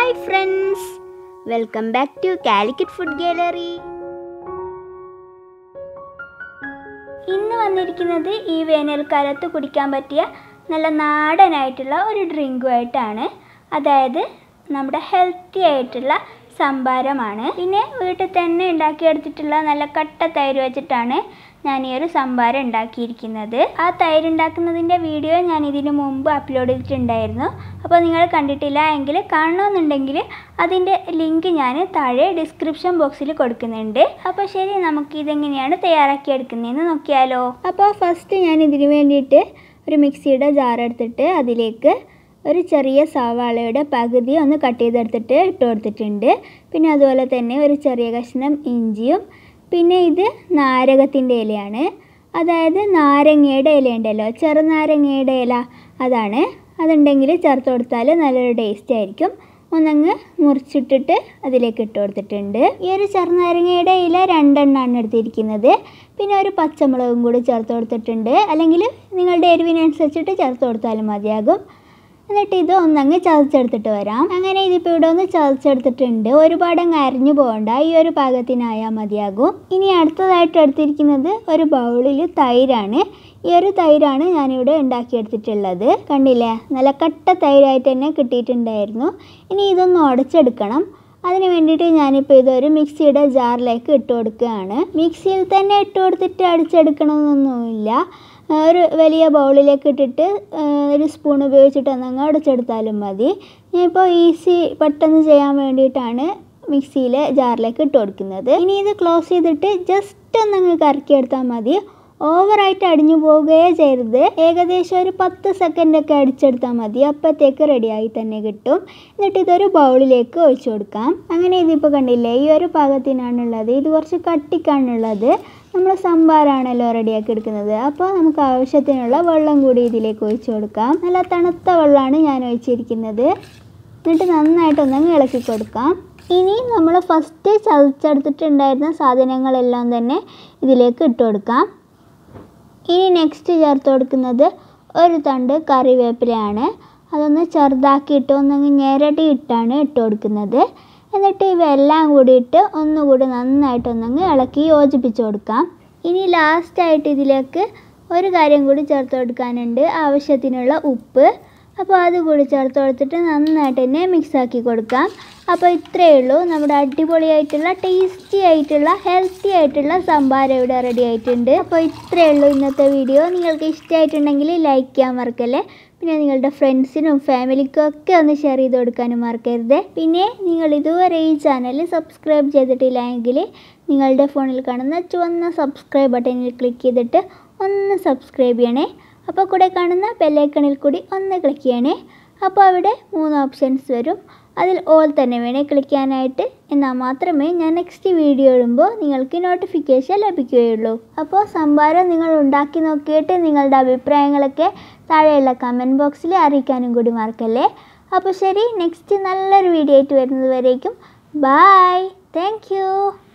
hi friends welcome back to Calicut food gallery ഇന്ന് വന്നിരിക്കുന്നത് ഈ വേനൽക്കാലത്ത് കുടിക്കാൻ പറ്റിയ നല്ല നാടനായിട്ടുള്ള ഒരു ഡ്രിങ്കുമായിട്ടാണ് അതായത് നമ്മുടെ ഹെൽത്തി ആയിട്ടുള്ള സംഭാരമാണ് പിന്നെ വീട്ടിൽ തന്നെ ഉണ്ടാക്കിയെടുത്തിട്ടുള്ള നല്ല കട്ട തൈര് വെച്ചിട്ടാണ് ഞാൻ ഈ ഒരു സംഭാരം ഉണ്ടാക്കിയിരിക്കുന്നത് ആ തൈര് ഉണ്ടാക്കുന്നതിൻ്റെ വീഡിയോ ഞാൻ ഇതിനു മുമ്പ് അപ്ലോഡ് ചെയ്തിട്ടുണ്ടായിരുന്നു അപ്പോൾ നിങ്ങൾ കണ്ടിട്ടില്ല എങ്കിൽ കാണണമെന്നുണ്ടെങ്കിൽ അതിൻ്റെ ലിങ്ക് ഞാൻ താഴെ ഡിസ്ക്രിപ്ഷൻ ബോക്സിൽ കൊടുക്കുന്നുണ്ട് അപ്പോൾ ശരി നമുക്ക് ഇതെങ്ങനെയാണ് തയ്യാറാക്കിയെടുക്കുന്നതെന്ന് നോക്കിയാലോ അപ്പോൾ ഫസ്റ്റ് ഞാൻ ഇതിന് വേണ്ടിയിട്ട് ഒരു മിക്സിയുടെ ജാർ എടുത്തിട്ട് അതിലേക്ക് ഒരു ചെറിയ സവാളയുടെ പകുതി ഒന്ന് കട്ട് ചെയ്തെടുത്തിട്ട് ഇട്ട് കൊടുത്തിട്ടുണ്ട് പിന്നെ അതുപോലെ തന്നെ ഒരു ചെറിയ കഷ്ണം ഇഞ്ചിയും പിന്നെ ഇത് നാരകത്തിൻ്റെ ഇലയാണ് അതായത് നാരങ്ങയുടെ ഇല ഉണ്ടല്ലോ ചെറുനാരങ്ങയുടെ ഇല അതാണ് അതുണ്ടെങ്കിൽ ചേർത്ത് കൊടുത്താൽ നല്ലൊരു ടേസ്റ്റ് ആയിരിക്കും ഒന്നങ്ങ് മുറിച്ചിട്ടിട്ട് അതിലേക്ക് ഇട്ട് കൊടുത്തിട്ടുണ്ട് ഈ ഒരു ചെറുനാരങ്ങയുടെ ഇല രണ്ടെണ്ണമാണ് എടുത്തിരിക്കുന്നത് പിന്നെ ഒരു പച്ചമുളകും കൂടി ചേർത്ത് കൊടുത്തിട്ടുണ്ട് അല്ലെങ്കിൽ നിങ്ങളുടെ എരിവിനനുസരിച്ചിട്ട് ചേർത്ത് കൊടുത്താലും മതിയാകും എന്നിട്ട് ഇത് ഒന്നങ്ങ് ചതച്ചെടുത്തിട്ട് വരാം അങ്ങനെ ഇതിപ്പോൾ ഇവിടെ ഒന്ന് ചതച്ചെടുത്തിട്ടുണ്ട് ഒരുപാട് അങ്ങ് അരിഞ്ഞു പോകണ്ട ഈ ഒരു പാകത്തിനായാൽ മതിയാകും ഇനി അടുത്തതായിട്ട് എടുത്തിരിക്കുന്നത് ഒരു ബൗളിൽ തൈരാണ് ഈ ഒരു തൈരാണ് ഞാനിവിടെ ഉണ്ടാക്കിയെടുത്തിട്ടുള്ളത് കണ്ടില്ലേ നല്ല കട്ട തൈരായിട്ട് തന്നെ കിട്ടിയിട്ടുണ്ടായിരുന്നു ഇനി ഇതൊന്ന് ഉടച്ചെടുക്കണം അതിന് വേണ്ടിയിട്ട് ഞാനിപ്പോൾ ഇതൊരു മിക്സിയുടെ ജാറിലേക്ക് ഇട്ട് കൊടുക്കുകയാണ് മിക്സിയിൽ തന്നെ ഇട്ട് കൊടുത്തിട്ട് അടിച്ചെടുക്കണമെന്നൊന്നുമില്ല ഒരു വലിയ ബൗളിലേക്ക് ഇട്ടിട്ട് ഒരു സ്പൂൺ ഉപയോഗിച്ചിട്ട് ഒന്നങ്ങ് അടച്ചെടുത്താലും മതി ഞാനിപ്പോൾ ഈസി പെട്ടെന്ന് ചെയ്യാൻ വേണ്ടിയിട്ടാണ് മിക്സിയിലെ ജാറിലേക്ക് ഇട്ട് കൊടുക്കുന്നത് ഇനി ഇത് ക്ലോസ് ചെയ്തിട്ട് ജസ്റ്റ് ഒന്നങ്ങ് കറക്കിയെടുത്താൽ മതി ഓവറായിട്ട് അടിഞ്ഞു പോവുകയേ ചെയ്യരുത് ഏകദേശം ഒരു പത്ത് സെക്കൻഡൊക്കെ അടിച്ചെടുത്താൽ മതി അപ്പോഴത്തേക്ക് റെഡിയായി തന്നെ കിട്ടും എന്നിട്ട് ഇതൊരു ബൗളിലേക്ക് ഒഴിച്ചു കൊടുക്കാം അങ്ങനെ ഇതിപ്പോൾ കണ്ടില്ലേ ഈ ഒരു പാകത്തിനാണുള്ളത് ഇത് കുറച്ച് കട്ടിക്കാണുള്ളത് നമ്മൾ സംഭാരാണല്ലോ റെഡിയാക്കി എടുക്കുന്നത് അപ്പോൾ നമുക്ക് ആവശ്യത്തിനുള്ള വെള്ളം കൂടി ഇതിലേക്ക് ഒഴിച്ചു കൊടുക്കാം നല്ല തണുത്ത വെള്ളമാണ് ഞാൻ ഒഴിച്ചിരിക്കുന്നത് എന്നിട്ട് നന്നായിട്ടൊന്നങ്ങ് ഇളക്കി കൊടുക്കാം ഇനി നമ്മൾ ഫസ്റ്റ് ചതച്ചെടുത്തിട്ടുണ്ടായിരുന്ന സാധനങ്ങളെല്ലാം തന്നെ ഇതിലേക്ക് ഇട്ട് കൊടുക്കാം ഇനി നെക്സ്റ്റ് ചേർത്ത് കൊടുക്കുന്നത് ഒരു തണ്ട് കറിവേപ്പിലയാണ് അതൊന്ന് ചെറുതാക്കിയിട്ട് ഒന്നങ്ങ് ഞെരടി ഇട്ടാണ് ഇട്ട് കൊടുക്കുന്നത് എന്നിട്ട് ഇവയെല്ലാം കൂടിയിട്ട് ഒന്നുകൂടി നന്നായിട്ടൊന്നങ്ങ് ഇളക്കി യോജിപ്പിച്ച് കൊടുക്കാം ഇനി ലാസ്റ്റായിട്ട് ഇതിലേക്ക് ഒരു കാര്യം കൂടി ചേർത്ത് കൊടുക്കാനുണ്ട് ആവശ്യത്തിനുള്ള ഉപ്പ് അപ്പോൾ അത് കൂടി ചേർത്ത് കൊടുത്തിട്ട് നന്നായിട്ട് തന്നെ മിക്സാക്കി കൊടുക്കാം അപ്പോൾ ഇത്രയേ ഉള്ളൂ നമ്മുടെ അടിപൊളിയായിട്ടുള്ള ടേസ്റ്റി ആയിട്ടുള്ള ഹെൽത്തി ആയിട്ടുള്ള സംഭാരം ഇവിടെ റെഡി ആയിട്ടുണ്ട് അപ്പോൾ ഇത്രയേ ഉള്ളൂ ഇന്നത്തെ വീഡിയോ നിങ്ങൾക്ക് ഇഷ്ടമായിട്ടുണ്ടെങ്കിൽ ലൈക്ക് ചെയ്യാൻ മറക്കല്ലേ പിന്നെ നിങ്ങളുടെ ഫ്രണ്ട്സിനും ഫാമിലിക്കും ഒക്കെ ഒന്ന് ഷെയർ ചെയ്ത് കൊടുക്കാനും മറക്കരുത് പിന്നെ നിങ്ങൾ ഇതുവരെ ഈ ചാനൽ സബ്സ്ക്രൈബ് ചെയ്തിട്ടില്ല എങ്കിൽ നിങ്ങളുടെ ഫോണിൽ കാണുന്ന ചുവന്ന സബ്സ്ക്രൈബ് ബട്ടണിൽ ക്ലിക്ക് ചെയ്തിട്ട് ഒന്ന് സബ്സ്ക്രൈബ് ചെയ്യണേ അപ്പോൾ കൂടെ കാണുന്ന ബെല്ലൈക്കണിൽ കൂടി ഒന്ന് ക്ലിക്ക് ചെയ്യണേ അപ്പോൾ അവിടെ മൂന്ന് ഓപ്ഷൻസ് വരും അതിൽ ഓൾ തന്നെ വേണേ ക്ലിക്ക് ചെയ്യാനായിട്ട് എന്നാൽ മാത്രമേ ഞാൻ നെക്സ്റ്റ് വീഡിയോ ഇടുമ്പോൾ നിങ്ങൾക്ക് നോട്ടിഫിക്കേഷൻ ലഭിക്കുകയുള്ളൂ അപ്പോൾ സംഭാരം നിങ്ങൾ ഉണ്ടാക്കി നോക്കിയിട്ട് നിങ്ങളുടെ അഭിപ്രായങ്ങളൊക്കെ താഴെയുള്ള കമൻറ്റ് ബോക്സിൽ അറിയിക്കാനും കൂടി മറക്കല്ലേ അപ്പോൾ ശരി നെക്സ്റ്റ് നല്ലൊരു വീഡിയോ ആയിട്ട് വരുന്നത് വരേക്കും ബായ് താങ്ക്